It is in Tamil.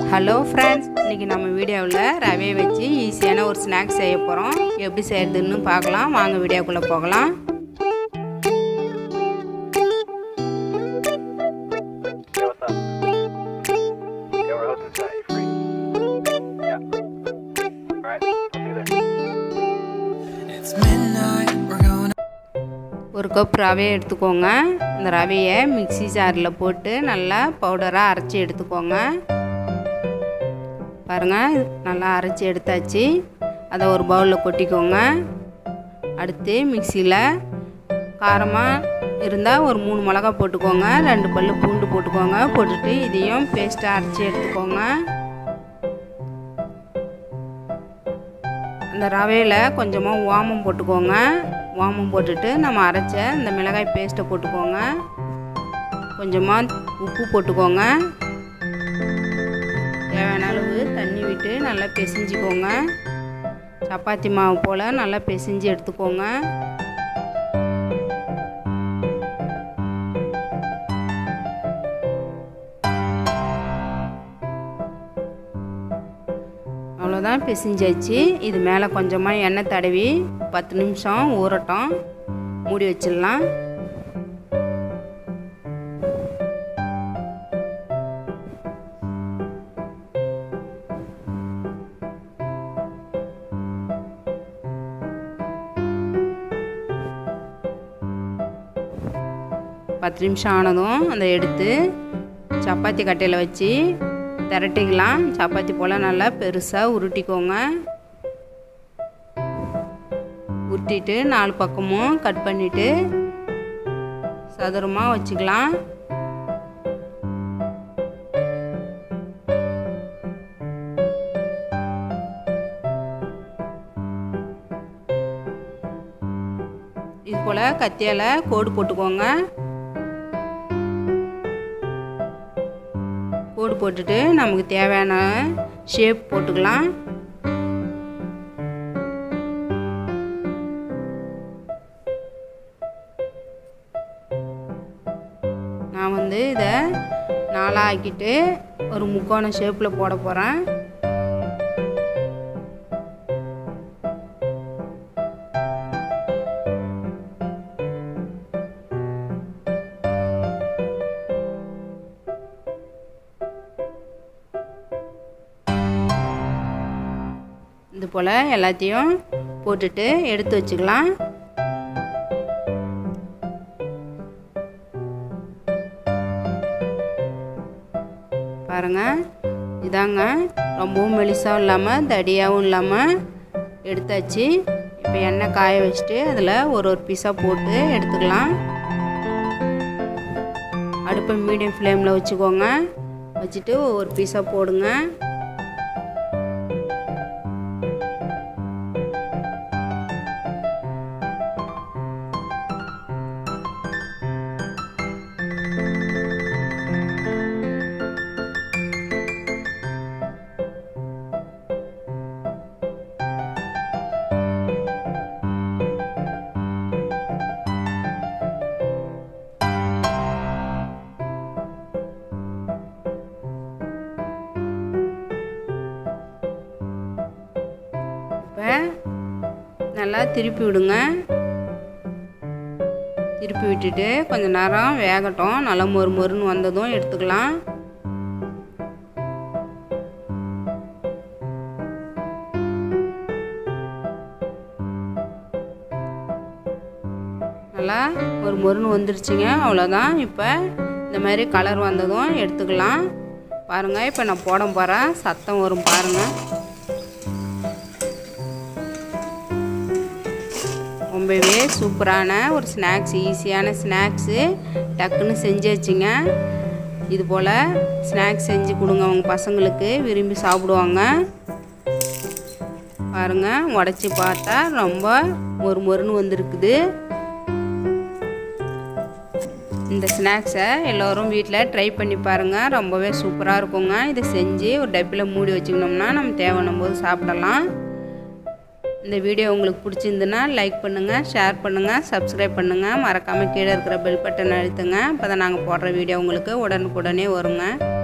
ஹலோ ஃப்ரெண்ட்ஸ் இன்றைக்கி நம்ம வீடியோவில் ரவையை வச்சு ஈஸியான ஒரு ஸ்நாக்ஸ் செய்ய போகிறோம் எப்படி செய்கிறதுன்னு பார்க்கலாம் வாங்க வீடியோக்குள்ளே போகலாம் Hey, what's up? Yeah, we're hosting tonight. You free? Yeah. Alright, I'll see you there. It's midnight, we're going ஒரு கப் ரவையை எடுத்துக்கோங்க இந்த ரவையை மிக்ஸி ஜாரில் போட்டு நல்லா பவுடராக அரைச்சி எடுத்துக்கோங்க பாருங்கள் நல்லா அரைச்சி எடுத்தாச்சு அதை ஒரு பவுலில் கொட்டிக்கோங்க அடுத்து மிக்சியில் காரமாக இருந்தால் ஒரு மூணு மிளகா போட்டுக்கோங்க ரெண்டு பல்லு பூண்டு போட்டுக்கோங்க போட்டுட்டு இதையும் பேஸ்ட்டாக அரைச்சி எடுத்துக்கோங்க அந்த ரவையில் கொஞ்சமாக ஓமம் போட்டுக்கோங்க ஓமம் போட்டுட்டு நம்ம அரைச்ச இந்த மிளகாய் பேஸ்ட்டை போட்டுக்கோங்க கொஞ்சமாக உப்பு போட்டுக்கோங்க தேவையான அளவு தண்ணி விட்டு நல்லா பிசைஞ்சிக்கோங்க சப்பாத்தி மாவு போல் நல்லா பிசைஞ்சு எடுத்துக்கோங்க அவ்வளோதான் பிசைஞ்சாச்சு இது மேலே கொஞ்சமாக எண்ணெய் தடவி பத்து நிமிஷம் ஊறட்டும் மூடி வச்சிடலாம் பத்து நிமிஷம் ஆனதும் அதை எடுத்து சப்பாத்தி கட்டையில் வச்சு திரட்டிக்கலாம் சப்பாத்தி போல் நல்லா பெருசாக உருட்டிக்கோங்க உருட்டிட்டு நாலு பக்கமும் கட் பண்ணிவிட்டு சதுரமாக வச்சுக்கலாம் இது போல் கத்தியால் கோடு போட்டுக்கோங்க கோடு போட்டுட்டு நமக்கு தேவையான ஷேப் போட்டுக்கலாம் நான் வந்து இதை நாலாக ஆக்கிட்டு ஒரு முக்கோண ஷேப்பில் போட போகிறேன் இது போல் எல்லாத்தையும் போட்டுட்டு எடுத்து வச்சுக்கலாம் பாருங்கள் இதாங்க ரொம்பவும் மெலிசாகவும் இல்லாமல் தடியாகவும் இல்லாமல் எடுத்தாச்சு இப்போ எண்ணெய் காய வச்சுட்டு அதில் ஒரு ஒரு பீஸாக போட்டு எடுத்துக்கலாம் அடுப்பை மீடியம் ஃப்ளேமில் வச்சுக்கோங்க வச்சுட்டு ஒவ்வொரு பீஸாக போடுங்க இப்போ நல்லா திருப்பி விடுங்க திருப்பி விட்டுட்டு கொஞ்ச நேரம் வேகட்டும் நல்லா மொறு மொறுன்னு வந்ததும் எடுத்துக்கலாம் நல்லா ஒரு மொறுன்னு வந்துருச்சுங்க அவ்வளோதான் இப்போ இந்த மாதிரி கலர் வந்ததும் எடுத்துக்கலாம் பாருங்கள் இப்போ நான் போட போகிறேன் சத்தம் வரும் பாருங்கள் ரொம்பவே சூப்பரான ஒரு ஸ்நாக்ஸ் ஈஸியான ஸ்நாக்ஸு டக்குன்னு செஞ்சு வச்சுங்க இது போல் ஸ்நாக்ஸ் செஞ்சு கொடுங்க அவங்க பசங்களுக்கு விரும்பி சாப்பிடுவாங்க பாருங்கள் உடச்சி பார்த்தா ரொம்ப மொறு மொறுன்னு வந்திருக்குது இந்த ஸ்நாக்ஸை எல்லோரும் வீட்டில் ட்ரை பண்ணி பாருங்கள் ரொம்பவே சூப்பராக இருக்குங்க இதை செஞ்சு ஒரு டப்பில் மூடி வச்சுக்கணும்னா நம்ம தேவைன்னும் போது சாப்பிடலாம் இந்த வீடியோ உங்களுக்கு பிடிச்சிருந்துன்னா லைக் பண்ணுங்கள் ஷேர் பண்ணுங்கள் சப்ஸ்கிரைப் பண்ணுங்கள் மறக்காமல் கீழே இருக்கிற பெல் பட்டன் அழுத்துங்க அப்போ தான் நாங்கள் போடுற வீடியோ உங்களுக்கு உடனுக்குடனே வருங்க